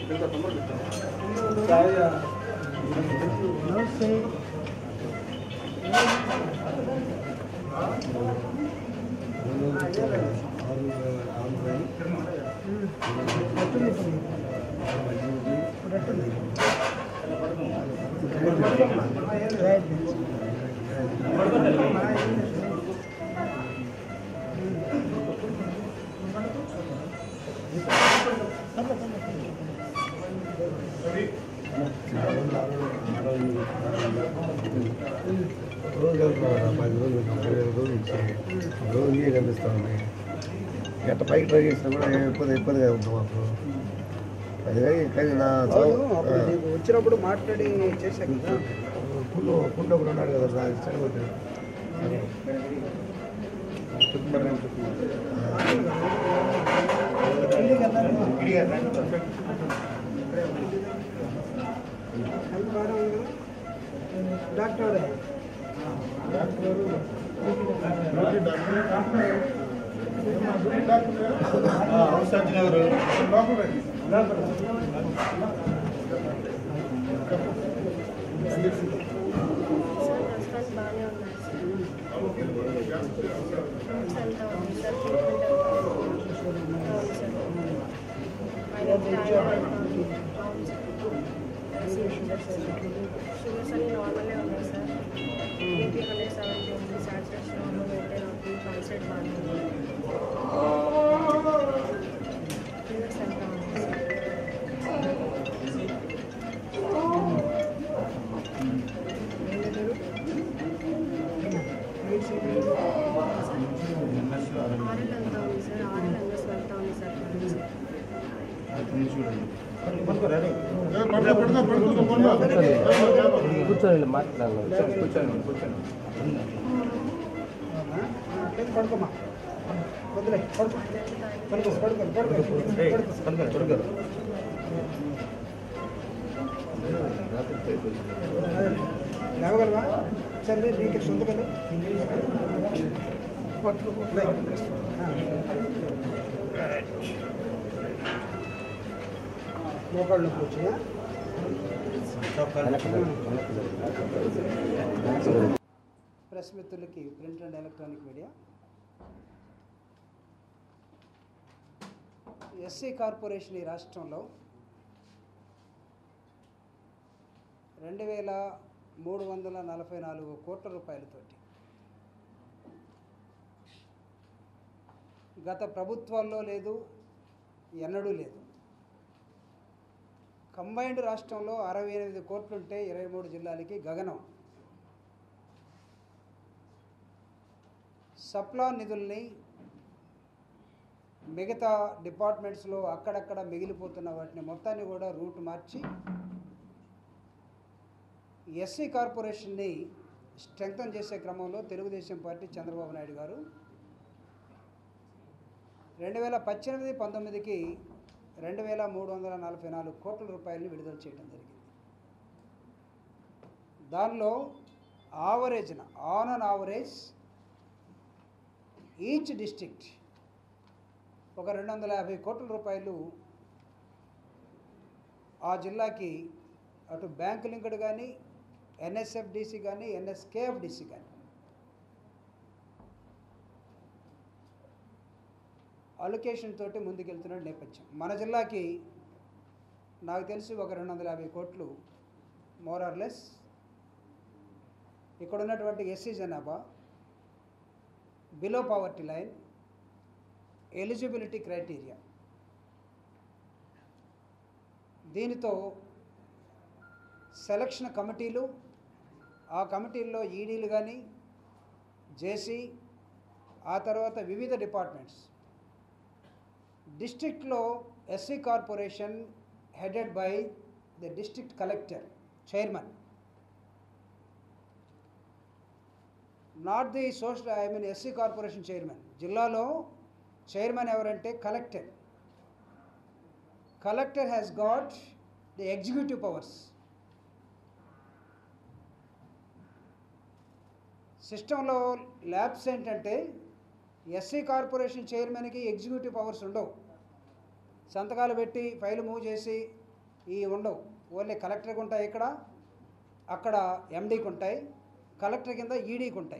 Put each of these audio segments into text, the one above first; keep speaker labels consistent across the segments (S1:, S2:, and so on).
S1: రోజు వెళ్తున్నాం పది రోజులు ముప్పై వేల రోజులు ఇచ్చాము రోజు ఇవే కనిపిస్తూ ఉన్నాయి ఎట్ట పైకి ట్రై చేసినా కూడా ఇబ్బంది ఇబ్బందిగా ఉంది మాకు అది కానీ నా
S2: అవును అప్పుడు నీకు వచ్చినప్పుడు మాట్లాడి చేశాక కదా
S1: పుల్లు పుల్లు ఒకడు ఉన్నాడు కదా నా ఇష్టం కొట్టాడు
S2: హెల్త్ బాగానే ఉంది కదా డాక్టర్ ఎవరే?
S3: సార్ రెస్పాన్స్ బాగానే ఉన్నాయి సార్ ఎంత ఉంది సార్ ట్రీట్మెంట్ ఎంత అవును సార్ ఆయనకి థైరాయిడ్ ఎంత ఉంది అవును సార్ షుగర్స్ అన్ని నార్మలే ఉన్నాయి సార్ బీపీ హండ్రెడ్ సెవెంటీ ఉంది సాచురేషన్ నార్మల్ మెయింటైన్ అవుతుంది పల్సెట్ బాగానే ఉంది ఫీవర్స్ ఎంత ఉంది సార్ ఆరెల్ ఎంత ఉంది సార్ ఆరెల్ ఎంఎస్ వెళ్తా ఉంది సార్
S4: కూర్చోండి మాట్లాడాలి కూర్చోండి కూర్చోండి
S2: అట్లయితే పడుకోమా వదిలే పడుకో పడుకో పడుకో పడుకో పడుకో లేవగలవా సరే నీకు సొంతగలు మోకాళ్ళు నొప్పి వచ్చినా ప్రెస్ మిత్రులకి print and electronic media SC corporation ఈ రాష్ట్రంలో రెండు వేల మూడు వందల నలభై నాలుగు కోట్ల రూపాయలతోటి గత ప్రభుత్వాల్లో లేదు ఎన్నడూ లేదు కంబైన్డ్ రాష్ట్రంలో అరవై ఎనిమిది కోట్లుంటే ఇరవై మూడు జిల్లాలకి గగనం సప్లా నిధుల్ని మిగతా డిపార్ట్మెంట్స్లో అక్కడక్కడ మిగిలిపోతున్న వాటిని మొత్తాన్ని కూడా రూట్ మార్చి ఎస్సీ కార్పొరేషన్ని స్ట్రెంగ్తన్ చేసే క్రమంలో తెలుగుదేశం పార్టీ చంద్రబాబు నాయుడు గారు రెండు వేల పద్దెనిమిది పంతొమ్మిదికి రెండు వేల మూడు వందల నలభై నాలుగు కోట్ల రూపాయలని విడుదల చేయడం జరిగింది దానిలో ఆవరేజ్న on an average each district ఒక రెండు వందల యాభై కోట్ల రూపాయలు ఆ జిల్లాకి అటు బ్యాంక్ లింక్డ్ కానీ ఎన్ఎస్ఎఫ్డిసి కానీ ఎన్ఎస్కేఎఫ్డిసి కానీ అలొకేషన్ తోటి ముందుకెళ్తున్న నేపథ్యం మన జిల్లాకి నాకు తెలిసి ఒక రెండు వందల యాభై కోట్లు మోరార్లెస్ ఇక్కడ ఉన్నటువంటి ఎస్సీ జనాభా below poverty line eligibility criteria దీనితో సెలక్షన్ కమిటీలు ఆ కమిటీల్లో ఈడీలు కానీ జేసీ ఆ తర్వాత వివిధ డిపార్ట్మెంట్స్ డిస్ట్రిక్ట్లో SC corporation headed by the district collector chairman not the social I mean SC corporation chairman జిల్లాలో చైర్మన్ ఎవరంటే collector collector has got the executive powers సిస్టంలో ల్యాబ్స్ ఏంటంటే ఎస్సీ కార్పొరేషన్ చైర్మన్కి ఎగ్జిక్యూటివ్ పవర్స్ ఉండవు సంతకాలు పెట్టి ఫైల్ మూవ్ చేసి ఈ ఉండవు ఓన్లీ కలెక్టర్కి ఉంటాయి ఇక్కడ అక్కడ ఎండీకి ఉంటాయి కలెక్టర్ కింద ఈడీకి ఉంటాయి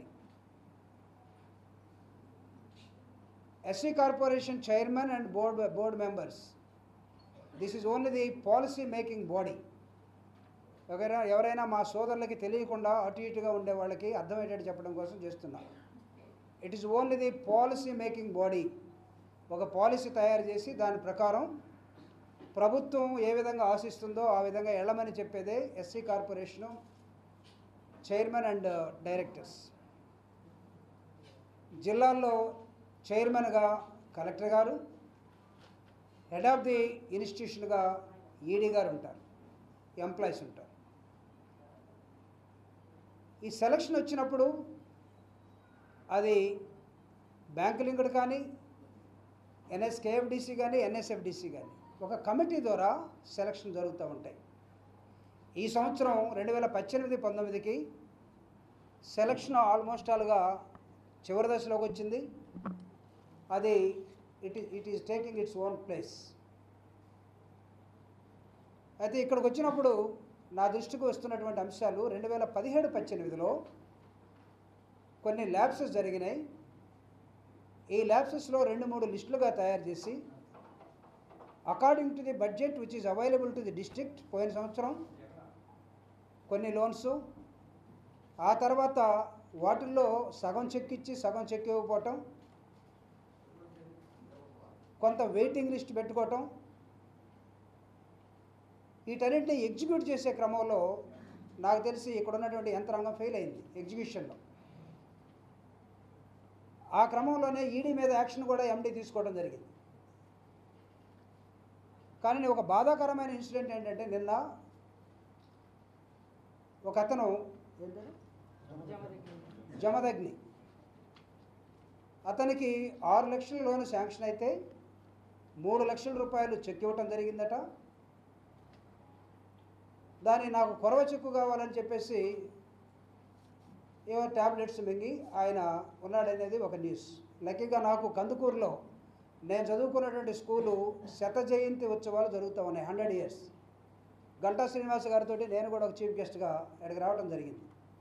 S2: SC corporation chairman and board board members this is only the policy making body ఎవరైనా ఎవరైనా మా సోదరులకి తెలియకుండా అటు ఇటుగా ఉండే వాళ్ళకి అర్థమయ్యేటట్టు చెప్పడం కోసం చేస్తున్నాం it is only the policy making body ఒక పాలసీ తయారు చేసి దాని ప్రకారం ప్రభుత్వం ఏ విధంగా ఆశిస్తుందో ఆ విధంగా వెళ్ళమని చెప్పేదే SC corporation chairman and directors జిల్లాల్లో చైర్మన్గా కలెక్టర్ గారు హెడ్ ఆఫ్ ది ఇన్స్టిట్యూషన్గా ఈడీ గారు ఉంటారు ఎంప్లాయీస్ ఉంటారు ఈ సెలక్షన్ వచ్చినప్పుడు అది బ్యాంకు లింకుడు కానీ ఎన్ఎస్కేఎఫ్డిసి కానీ ఎన్ఎస్ఎఫ్డిసి కానీ ఒక కమిటీ ద్వారా సెలక్షన్ జరుగుతూ ఉంటాయి ఈ సంవత్సరం రెండు వేల పద్దెనిమిది పంతొమ్మిదికి సెలక్షన్ ఆల్మోస్ట్ ఆల్గా చివరి దశలోకి వచ్చింది అది it it is taking its own place అయితే ఇక్కడికి వచ్చినప్పుడు నా దృష్టికి వస్తున్నటువంటి అంశాలు రెండు వేల పదిహేడు పద్దెనిమిదిలో కొన్ని ల్యాబ్సెస్ జరిగినాయి ఈ ల్యాబ్సెస్లో రెండు మూడు లిస్టులుగా తయారు చేసి according to the budget which is available to the district పోయిన సంవత్సరం కొన్ని లోన్స్ ఆ తర్వాత వాటిల్లో సగం చెక్ ఇచ్చి సగం చెక్ ఇవ్వకపోవటం కొంత వెయిటింగ్ లిస్ట్ పెట్టుకోవటం వీటన్నింటినీ ఎగ్జిక్యూట్ చేసే క్రమంలో నాకు తెలిసి ఇక్కడ ఉన్నటువంటి యంత్రాంగం ఫెయిల్ అయింది ఎగ్జిక్యూషన్లో ఆ క్రమంలోనే ఈడీ మీద యాక్షన్ కూడా ఎండీ తీసుకోవడం జరిగింది కానీ ఒక బాధాకరమైన ఇన్సిడెంట్ ఏంటంటే నిన్న ఒక అతను ఏం పేరు? జమదగ్ని అతనికి ఆరు లక్షల లోను శాంక్షన్ అయితే మూడు లక్షల రూపాయలు చెక్ ఇవ్వటం జరిగిందట దాన్ని నాకు కొరవ చెక్కు కావాలని చెప్పేసి ఏవో ట్యాబ్లెట్స్ మింగి ఆయన ఉన్నాడనేది ఒక న్యూస్ లక్కీగా నాకు కందుకూరులో నేను చదువుకున్నటువంటి స్కూలు శత జయంతి ఉత్సవాలు జరుగుతూ ఉన్నాయి హండ్రెడ్ ఇయర్స్ గంటా శ్రీనివాస్ గారితో నేను కూడా ఒక చీఫ్ గెస్ట్గా ఇక్కడికి రావడం జరిగింది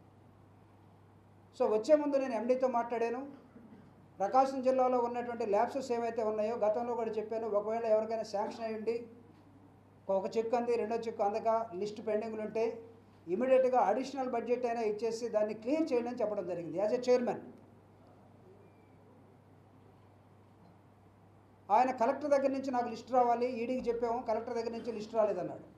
S2: సో వచ్చే ముందు నేను ఎండీతో మాట్లాడాను ప్రకాశం జిల్లాలో ఉన్నటువంటి ల్యాబ్సెస్ ఏవైతే ఉన్నాయో గతంలో కూడా చెప్పాను ఒకవేళ ఎవరికైనా శాంక్షన్ అయ్యండి ఒక చెక్ అంది రెండో చెక్ అందక లిస్ట్ పెండింగ్లు ఉంటే ఇమీడియట్గా అడిషనల్ బడ్జెట్ అయినా ఇచ్చేసి దాన్ని క్లియర్ చేయండి అని చెప్పడం జరిగింది యాజ్ ఎ చైర్మన్ ఆయన కలెక్టర్ దగ్గర నుంచి నాకు లిస్ట్ రావాలి ఈడీకి చెప్పాము కలెక్టర్ దగ్గర నుంచి లిస్ట్ రాలేదన్నాడు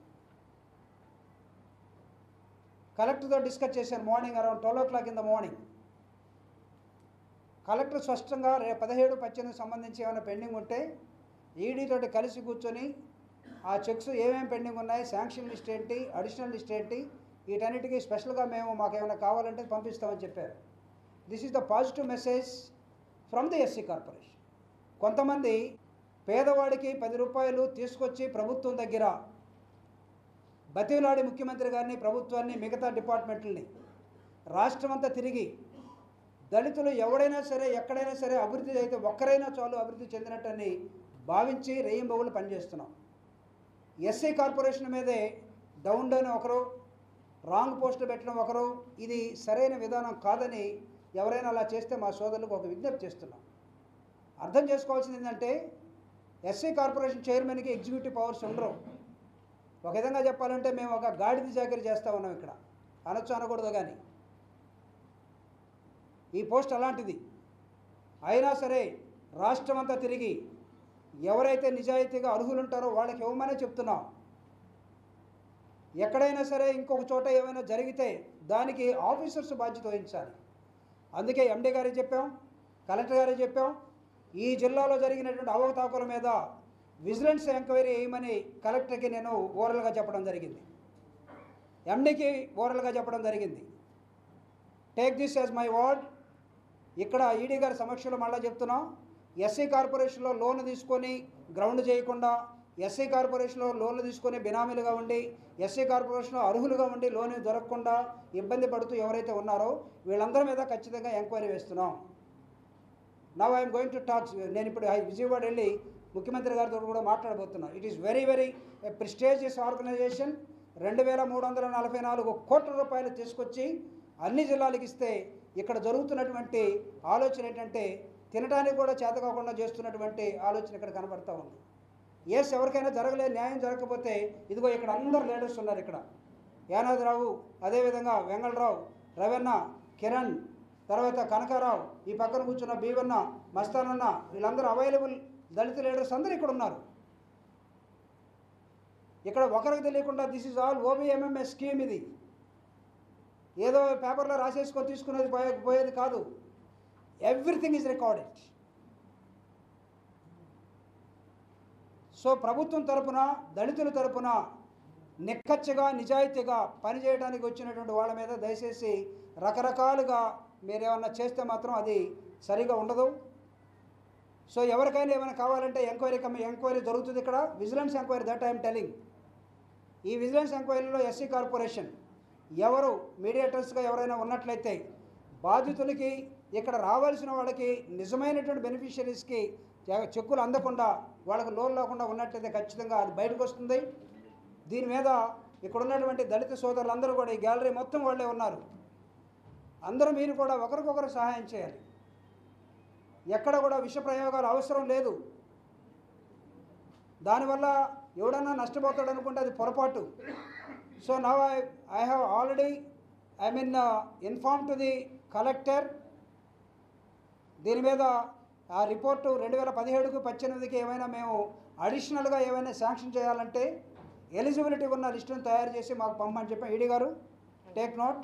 S2: కలెక్టర్తో డిస్కస్ చేశాను morning around twelve o'clock in the morning collector స్పష్టంగా రే పదిహేడు పద్దెనిమిది సంబంధించి ఏమైనా పెండింగ్ ఉంటే ఈడీతోటి కలిసి కూర్చొని ఆ చెక్స్ ఏమేమి పెండింగ్ ఉన్నాయి శాంక్షన్ లిస్ట్ ఏంటి అడిషనల్ లిస్ట్ ఏంటి వీటన్నిటికీ స్పెషల్గా మేము మాకు ఏమైనా కావాలంటే పంపిస్తామని చెప్పారు this is the positive message from the SC corporation కొంతమంది పేదవాడికి పది రూపాయలు తీసుకొచ్చి ప్రభుత్వం దగ్గర బతిలాడి ముఖ్యమంత్రి గారిని ప్రభుత్వాన్ని మిగతా డిపార్ట్మెంట్లని రాష్ట్రమంతా తిరిగి దళితులు ఎవడైనా సరే ఎక్కడైనా సరే అభివృద్ధి అయితే ఒక్కరైనా చాలు అభివృద్ధి చెందినట్టని భావించి రెయ్యింబవులు పనిచేస్తున్నాం ఎస్సీ కార్పొరేషన్ మీదే డౌన్ డౌన్ ఒకరు రాంగ్ పోస్ట్ పెట్టడం ఒకరు ఇది సరైన విధానం కాదని ఎవరైనా అలా చేస్తే మా సోదరులకు ఒక విజ్ఞప్తి చేస్తున్నాం అర్థం చేసుకోవాల్సింది ఏంటంటే ఎస్సీ కార్పొరేషన్ చైర్మన్కి ఎగ్జిక్యూటివ్ పవర్స్ ఉండరు ఒక విధంగా చెప్పాలంటే మేము ఒక గాడిద చాకరీ చేస్తూ ఉన్నాం ఇక్కడ అనొచ్చు అనకూడదు కానీ ఈ పోస్ట్ అలాంటిది అయినా సరే రాష్ట్రం అంతా తిరిగి ఎవరైతే నిజాయితీగా అర్హులు ఉంటారో వాళ్ళకి ఇవ్వమనే చెప్తున్నాం ఎక్కడైనా సరే ఇంకొక చోట ఏమైనా జరిగితే దానికి ఆఫీసర్స్ బాధ్యత వహించాలి అందుకే ఎండీ గారికి చెప్పాం కలెక్టర్ గారికి చెప్పాం ఈ జిల్లాలో జరిగినటువంటి అవకతవకల మీద విజిలెన్స్ ఎంక్వైరీ వేయమని కలెక్టర్కి నేను ఓరల్గా చెప్పడం జరిగింది ఎండీకి ఓరల్గా చెప్పడం జరిగింది take this as my word ఇక్కడ ఈడీ గారి సమక్షంలో మళ్ళీ చెప్తున్నాం ఎస్సీ కార్పొరేషన్లో లోన్ తీసుకొని గ్రౌండ్ చేయకుండా ఎస్సీ కార్పొరేషన్లో లోన్లు తీసుకొని బినామీలుగా ఉండి ఎస్సీ కార్పొరేషన్లో అర్హులుగా ఉండి లోన్ దొరకకుండా ఇబ్బంది పడుతూ ఎవరైతే ఉన్నారో వీళ్ళందరి మీద ఖచ్చితంగా ఎంక్వైరీ వేస్తున్నాం now I'm going to talks నేను ఇప్పుడు హై- విజయవాడ వెళ్ళి ముఖ్యమంత్రి గారితో కూడా మాట్లాడబోతున్నాం it is very very prestigious organisation రెండు వేల మూడు వందల నలభై నాలుగు కోట్ల రూపాయలు తీసుకొచ్చి అన్ని జిల్లాలకు ఇస్తే ఇక్కడ జరుగుతున్నటువంటి ఆలోచన ఏంటంటే తినడానికి కూడా చేత కాకుండా చేస్తున్నటువంటి ఆలోచన ఇక్కడ కనబడతా ఉంది ఎస్ ఎవరికైనా జరగలేదు న్యాయం జరగకపోతే ఇదిగో ఇక్కడ అందరు లీడర్స్ ఉన్నారు ఇక్కడ యానాదిరావు అదేవిధంగా వెంగళరావు రవణ కిరణ్ తర్వాత కనకారావు ఈ పక్కన కూర్చున్న బీవన్న మస్తానన్న వీళ్ళందరూ అవైలబుల్ దళిత లీడర్స్ అందరూ ఇక్కడ ఉన్నారు ఇక్కడ ఒకరికి తెలియకుండా this is all OBMMS scheme ఇది ఏదో పేపర్లో రాసేసుకొని తీసుకునేది పోయే పోయేది కాదు ఎవ్రీథింగ్ ఈజ్ రికార్డెడ్ సో ప్రభుత్వం తరపున దళితుల తరపున నిక్కచ్చగా నిజాయితీగా పనిచేయడానికి వచ్చినటువంటి వాళ్ళ మీద దయచేసి రకరకాలుగా మీరేమన్నా చేస్తే మాత్రం అది సరిగా ఉండదు సో ఎవరికైనా ఏమైనా కావాలంటే ఎంక్వైరీ కమి ఎంక్వైరీ జరుగుతుంది ఇక్కడ vigilance enquiry that I'm telling ఈ విజిలెన్స్ ఎంక్వైరీలో ఎస్సీ కార్పొరేషన్ ఎవరు మీడియేటర్స్గా ఎవరైనా ఉన్నట్లయితే బాధితులకి ఇక్కడ రావాల్సిన వాళ్ళకి నిజమైనటువంటి బెనిఫిషరీస్కి చెక్కులు అందకుండా వాళ్ళకి లోన్ లేకుండా ఉన్నట్లయితే ఖచ్చితంగా అది బయటకు వస్తుంది దీని మీద ఇక్కడ ఉన్నటువంటి దళిత సోదరులందరూ కూడా ఈ గ్యాలరీ మొత్తం వాళ్ళే ఉన్నారు అందరూ మీరు కూడా ఒకరికొకరు సహాయం చేయాలి ఎక్కడ కూడా విష ప్రయోగాలు అవసరం లేదు దానివల్ల ఎవడన్నా నష్టపోతాడు అనుకుంటే అది పొరపాటు so now I I have already I mean inform to the collector దీని మీద ఆ రిపోర్టు రెండు వేల పదిహేడుకు పద్దెనిమిదికి ఏమైనా మేము అడిషనల్గా ఏమైనా శాంక్షన్ చేయాలంటే ఎలిజిబిలిటీ ఉన్న లిస్టును తయారు చేసి మాకు పంపమని చెప్పాం ఈడీ గారు టేక్ నోట్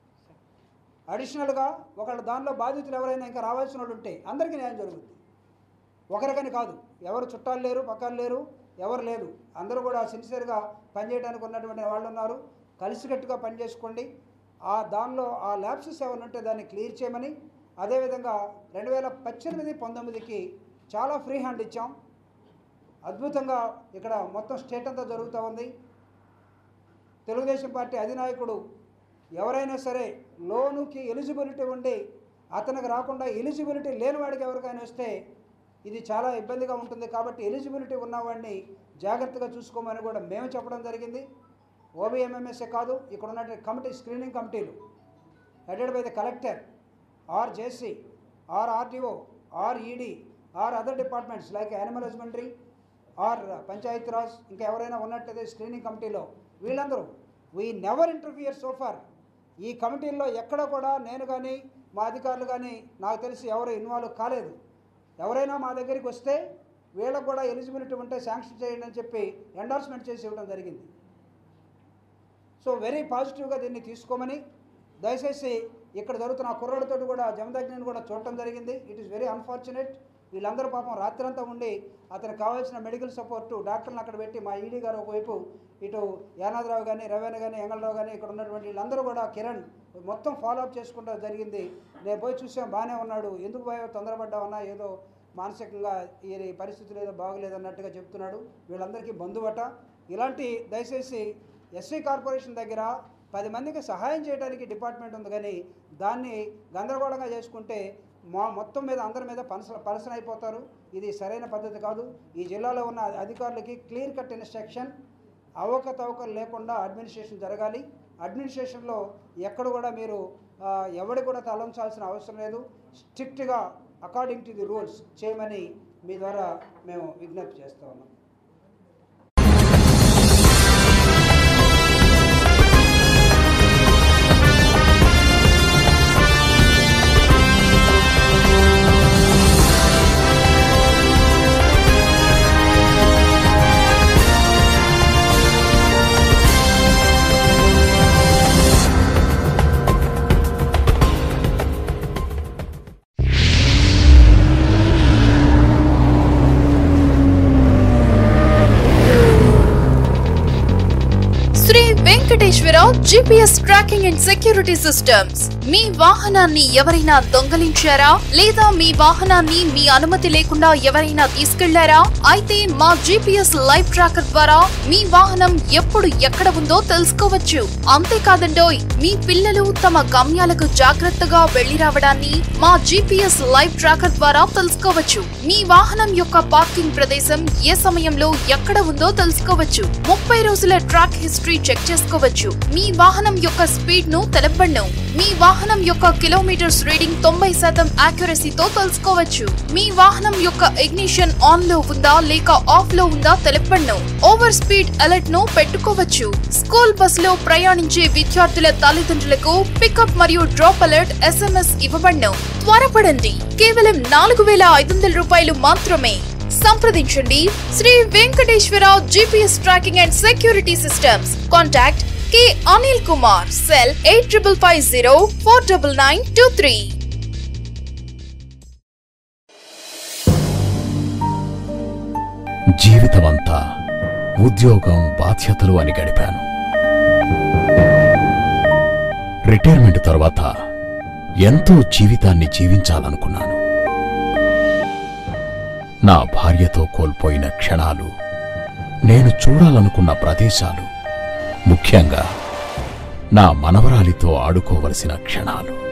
S2: అడిషనల్గా ఒకళ్ళ దానిలో బాధితులు ఎవరైనా ఇంకా రావాల్సిన వాళ్ళు ఉంటే అందరికీ న్యాయం జరుగుతుంది ఒకరికని కాదు ఎవరు చుట్టాలు లేరు పక్కలు లేరు ఎవరు లేదు అందరూ కూడా సిన్సియర్గా పనిచేయడానికి ఉన్నటువంటి వాళ్ళు ఉన్నారు కలిసికట్టుగా పనిచేసుకోండి ఆ దానిలో ఆ ల్యాబ్సెస్ ఏమైనా ఉంటే దాన్ని క్లియర్ చేయమని అదేవిధంగా రెండు వేల పద్దెనిమిది పంతొమ్మిదికి చాలా ఫ్రీ హ్యాండ్ ఇచ్చాం అద్భుతంగా ఇక్కడ మొత్తం స్టేట్ అంతా జరుగుతూ ఉంది తెలుగుదేశం పార్టీ అధినాయకుడు ఎవరైనా సరే లోనుకి ఎలిజిబిలిటీ ఉండి అతనికి రాకుండా ఎలిజిబిలిటీ లేని వాడికి ఎవరికైనా వస్తే ఇది చాలా ఇబ్బందిగా ఉంటుంది కాబట్టి ఎలిజిబిలిటీ ఉన్నవాడిని జాగ్రత్తగా చూసుకోమని కూడా మేము చెప్పడం జరిగింది ఓబీఎంఎంఎస్ఏ కాదు ఇక్కడ ఉన్నటువంటి కమిటీ స్క్రీనింగ్ కమిటీలు headed by the collector or JC or RTO or ED or other departments like animal husbandry or panchayat raj ఇంకా ఎవరైనా ఉన్నట్టయితే స్క్రీనింగ్ కమిటీలో వీళ్ళందరూ వీ నెవర్ ఇంటర్ఫియర్ సోఫార్ ఈ కమిటీల్లో ఎక్కడ కూడా నేను కానీ మా అధికారులు కానీ నాకు తెలిసి ఎవరు ఇన్వాల్వ్ కాలేదు ఎవరైనా మా దగ్గరికి వస్తే వీళ్ళకు కూడా ఎలిజిబిలిటీ ఉంటే శాంక్షన్ చేయండి అని చెప్పి ఎండార్స్మెంట్ చేసి ఇవ్వడం జరిగింది సో వెరీ పాజిటివ్గా దీన్ని తీసుకోమని దయచేసి ఇక్కడ జరుగుతున్న ఆ కుర్రాడితో కూడా జమదగ్నిని కూడా చూడటం జరిగింది ఇట్ ఈస్ వెరీ అన్ఫార్చునేట్ వీళ్ళందరూ పాపం రాత్రంతా ఉండి అతనికి కావాల్సిన మెడికల్ సపోర్టు డాక్టర్లను అక్కడ పెట్టి మా ఈడీ గారు ఒకవైపు ఇటు యానాద్రావు కానీ రవేణ కానీ ఎంగళరావు కానీ ఇక్కడ ఉన్నటువంటి వీళ్ళందరూ కూడా కిరణ్ మొత్తం ఫాలో అప్ చేసుకుంటూ జరిగింది నేను పోయి చూసాం బాగానే ఉన్నాడు ఎందుకు పోయా తొందరపడ్డావన్నా ఏదో మానసికంగా ఈ పరిస్థితులు ఏదో బాగలేదన్నట్టుగా చెప్తున్నాడు వీళ్ళందరికీ బంధువట ఇలాంటి దయచేసి ఎస్సీ కార్పొరేషన్ దగ్గర పది మందికి సహాయం చేయడానికి డిపార్ట్మెంట్ ఉంది కానీ దాన్ని గందరగోళంగా చేసుకుంటే మా మొత్తం మీద అందరి మీద పనస పలసన అయిపోతారు ఇది సరైన పద్ధతి కాదు ఈ జిల్లాలో ఉన్న అధికారులకి క్లియర్ కట్ ఇన్స్ట్రక్షన్ అవకతవకలు లేకుండా అడ్మినిస్ట్రేషన్ జరగాలి అడ్మినిస్ట్రేషన్లో ఎక్కడ కూడా మీరు ఆ, ఎవడి కూడా తలంచాల్సిన అవసరం లేదు స్ట్రిక్ట్గా అకార్డింగ్ టు ది రూల్స్ చేయమని మీ ద్వారా మేము విజ్ఞప్తి చేస్తూ ఉన్నాం
S5: Venkateswararao GPS tracking and security systems మీ వాహనాన్ని ఎవరైనా దొంగలించారా లేదా మీ వాహనాన్ని మీ అనుమతి లేకుండా ఎవరైనా తీసుకెళ్లారా అయితే మా జీపీఎస్ లైవ్ ట్రాకర్ ద్వారా మీ వాహనం ఎప్పుడు ఎక్కడ ఉందో తెలుసుకోవచ్చు అంతేకాదండోయ్ మీ పిల్లలు తమ గమ్యాలకు జాగ్రత్తగా వెళ్లి రావడాన్ని మా జీపీఎస్ లైవ్ ట్రాకర్ ద్వారా తెలుసుకోవచ్చు మీ వాహనం యొక్క పార్కింగ్ ప్రదేశం ఏ సమయంలో ఎక్కడ ఉందో తెలుసుకోవచ్చు ముప్పై రోజుల ట్రాక్ హిస్టరీ చెక్ చేసుకోవచ్చు మీ వాహనం యొక్క స్పీడ్ ను తెలపండు మీ వాహనం యొక్క కిలోమీటర్స్ రీడింగ్ తొంభై శాతం యాక్యురసీతో తెలుసుకోవచ్చు మీ వాహనం యొక్క ఇగ్నిషన్ ఆన్ లో ఉందా లేక ఆఫ్ లో ఉందా తెలపండు ఓవర్ స్పీడ్ అలర్ట్ ను పెట్టుకోవచ్చు స్కూల్ బస్ లో ప్రయాణించే విద్యార్థుల తల్లిదండ్రులకు పికప్ మరియు డ్రాప్ అలర్ట్ ఎస్ఎంఎస్ ఇవ్వబడ్ను త్వరపడండి కేవలం నాలుగు వేల ఐదు వందల రూపాయలు మాత్రమే సంప్రదించండి Shri Venkateswararao GPS tracking and security systems contact K Anil Kumar cell eight triple five zero four double nine two three
S6: జీవితమంతా ఉద్యోగం బాధ్యతలు అని గడిపాను రిటైర్మెంట్ తర్వాత ఎంతో జీవితాన్ని జీవించాలనుకున్నాను నా భార్యతో కోల్పోయిన క్షణాలు నేను చూడాలనుకున్న ప్రదేశాలు ముఖ్యంగా నా మనవరాలితో ఆడుకోవలసిన క్షణాలు